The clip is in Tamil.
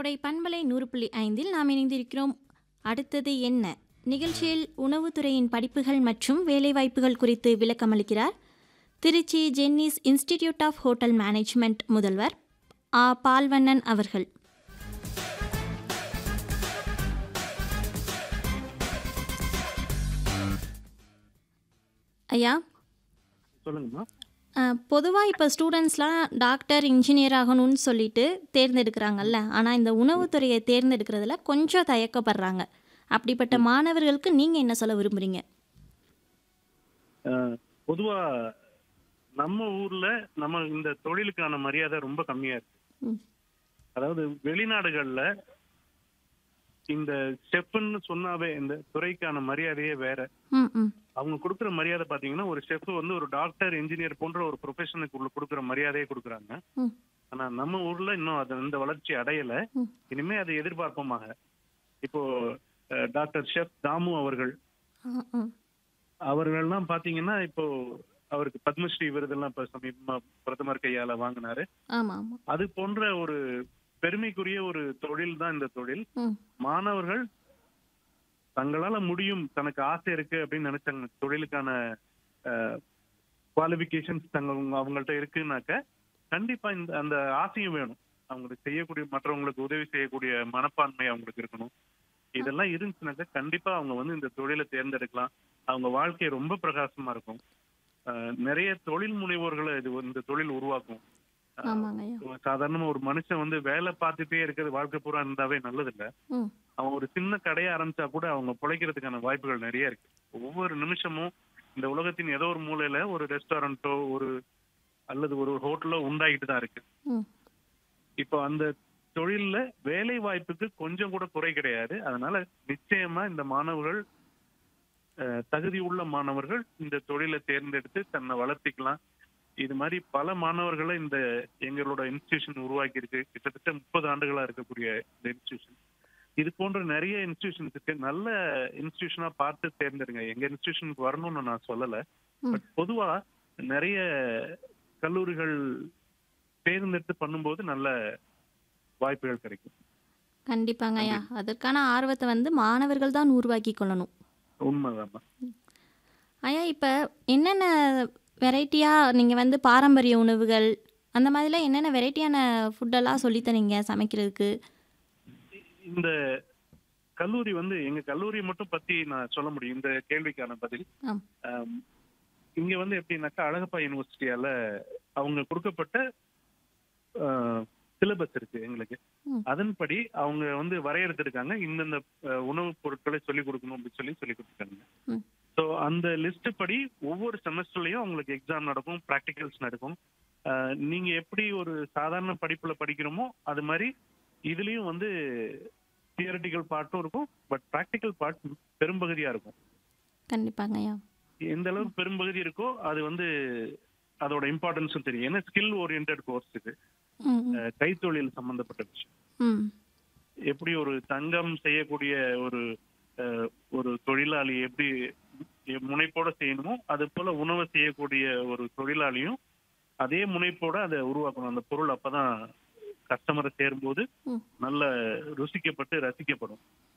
கோடை பண்பலை நூறு புள்ளி ஐந்தில் நாம் இணைந்திருக்கிறோம் அடுத்தது என்ன நிகழ்ச்சியில் உணவுத்துறையின் படிப்புகள் மற்றும் வேலைவாய்ப்புகள் குறித்து விளக்கமளிக்கிறார் Trichy Jenneys institute of hotel management முதல்வர் ஆ பால்வண்ணன் அவர்கள் ஐயா சொல்லுங்கம்மா பொதுவாக இப்போ ஸ்டூடெண்ட்ஸ்லாம் டாக்டர் இன்ஜினியர் ஆகணும்னு சொல்லிட்டு தேர்ந்தெடுக்கிறாங்கல்ல ஆனால் இந்த உணவுத்துறையை தேர்ந்தெடுக்கிறதுல கொஞ்சம் தயக்கப்படுறாங்க அப்படிப்பட்ட மாணவர்களுக்கு நீங்கள் என்ன சொல்ல விரும்புகிறீங்க அஹ், பொதுவா நம்ம ஊர்ல நம்ம இந்த தொழிலுக்கான மரியாதை ரொம்ப கம்மியா இருக்கு ம். அதாவது வெளிநாடுகள்ல இந்த செஃப்னு சொன்னாவே இந்த துறைக்கான மரியாதையே வேற ம் ம் அவங்க கொடுக்குற மரியாதை பாத்தீங்கன்னா ஒரு செஃப் வந்து ஒரு டாக்டர் இன்ஜினியர் போன்ற ஒரு ப்ரொஃபஷனுக்கு உள்ள கொடுக்குற மரியாதையே கொடுக்குறாங்க ம் ஆனா நம்ம ஊர்ல இன்னும் அது இந்த வளர்ச்சி அடையல ம். இனிமே அதை எதிர்பார்ப்போமாக இப்போ அஹ், டாக்டர் ஷெஃப் தாமு அவர்கள் ஆ ஆ அவர்கள்லாம் பாத்தீங்கன்னா இப்போ அவருக்கு பத்மஸ்ரீ விருதெல்லாம் இப்ப சமீபமா பிரதமர் கையால வாங்கினாரு ஆமாம் ஆமாம் அது போன்ற ஒரு பெருமைக்குரிய ஒரு தொழில் தான் இந்த தொழில் ம் மாணவர்கள் தங்களால முடியும் தனக்கு ஆசை இருக்கு அப்படின்னு நினைச்சாங்க தொழிலுக்கான குவாலிபிகேஷன்ஸ் தங்க அவங்கள்ட்ட இருக்குனாக்க கண்டிப்பா இந்த அந்த ஆசையும் வேணும் அவங்களுக்கு செய்யக்கூடிய மற்றவங்களுக்கு உதவி செய்யக்கூடிய மனப்பான்மை அவங்களுக்கு இருக்கணும் இதெல்லாம் இருந்துச்சுனாக்க கண்டிப்பா அவங்க வந்து இந்த தொழிலை தேர்ந்தெடுக்கலாம் அவங்க வாழ்க்கை ரொம்ப பிரகாசமா இருக்கும் அஹ், நிறைய தொழில் முனைவோர்களை இது இந்த தொழில் உருவாக்கும் அஹ், ஆமாங்க ஐயா சாதாரணமா ஒரு மனுஷன் வந்து வேலை பார்த்துட்டே இருக்கிறது வாழ்க்கை பூரா இருந்தாவே நல்லதில்ல ம் அவன் ஒரு சின்ன கடையை ஆரம்பிச்சா கூட அவங்க பிழைக்கிறதுக்கான வாய்ப்புகள் நிறைய இருக்கு ஒவ்வொரு நிமிஷமும் இந்த உலகத்தின் ஏதோ ஒரு மூலையில ஒரு ரெஸ்டாரண்ட்டோ ஒரு அல்லது ஒரு ஹோட்டலோ உண்டாகிட்டு தான் இருக்கு ம் இப்போ அந்த தொழில்ல வேலை வாய்ப்புக்கு கொஞ்சம் கூட குறை கிடையாது அதனால நிச்சயமா இந்த மாணவர்கள் அஹ், தகுதி உள்ள மாணவர்கள் இந்த தொழிலை தேர்ந்தெடுத்து தன்னை வளர்த்திக்கலாம் இது மாதிரி பல மாணவர்களை இந்த எங்களோட இன்ஸ்டிடியூஷன் உருவாக்கி இருக்கு கிட்டத்தட்ட முப்பது ஆண்டுகளா இருக்கக்கூடிய இந்த இன்ஸ்டிடியூஷன் இது போன்ற நிறைய இன்ஸ்டிடியூஷன்ஸ் இருக்கு நல்ல இன்ஸ்டிடியூஷனா பார்த்து தேர்ந்தெடுங்க எங்க இன்ஸ்டிடியூஷனுக்கு வரணும்னு நான் சொல்லல ம். பட் பொதுவா நிறைய கல்லூரிகள் தேர்ந்தெடுத்து பண்ணும்போது நல்ல வாய்ப்புகள் கிடைக்கும் கண்டிப்பாங்க ஐயா அதற்கான ஆர்வத்தை வந்து மாணவர்கள் தான் உருவாக்கி கொள்ளணும் உண்மைதாம்மா ஐயா இப்போ என்னென்ன வெரைட்டியாக நீங்கள் வந்து பாரம்பரிய உணவுகள் அந்த மாதிரிலாம் என்னென்ன வெரைட்டியான ஃபுட்டெல்லாம் சொல்லித்தரீங்க சமைக்கிறதுக்கு இந்த கல்லூரி வந்து எங்க கல்லூரி மட்டும் பத்தி நான் சொல்ல முடியும் இந்த கேள்விக்கான பதில் ஆம். ஆம், இங்க வந்து எப்படின்னாக்கா அழகப்பா யூனிவர்சிட்டியால அவங்க கொடுக்கப்பட்ட சிலபஸ் இருக்கு எங்களுக்கு ம். அதன்படி அவங்க வந்து வரையறுத்திருக்காங்க இந்தந்த அஹ், உணவுப் பொருட்களை சொல்லிக் கொடுக்கணும் அப்படின்னு சொல்லி சொல்லி கொடுத்துருக்காங்க ம். ஸோ அந்த லிஸ்ட் படி ஒவ்வொரு செமஸ்டர்லயும் அவங்களுக்கு எக்ஸாம் நடக்கும் ப்ராக்டிகல்ஸ் நடக்கும் அஹ், நீங்க எப்படி ஒரு சாதாரண படிப்புல படிக்கிறோமோ அது மாதிரி இதுலயும் வந்து தியரட்டிக்கல் பார்ட்டும் இருக்கும் பட் ப்ராக்டிக்கல் பார்ட் பெரும்பகுதியா இருக்கும் கண்டிப்பாங்க ஐயா எந்த அளவுக்கு பெரும்பகுதி இருக்கோ அது வந்து அதோட இம்பார்ட்டன்ஸும் தெரியும் ஏன்னா ஸ்கில் ஓரியன்ட் கோர்ஸ் இது ம் ம், அஹ், கைத்தொழில் சம்பந்தப்பட்ட விஷயம் ம் எப்படி ஒரு தங்கம் செய்யக்கூடிய ஒரு அஹ், ஒரு தொழிலாளி எப்படி முனைப்போட செய்யணுமோ அது போல உணவை செய்யக்கூடிய ஒரு தொழிலாளியும் அதே முனைப்போட அதை உருவாக்கணும் அந்த பொருள் அப்பதான் கஸ்டமரை சேரும்போது ம். நல்ல ருசிக்கப்பட்டு ரசிக்கப்படும்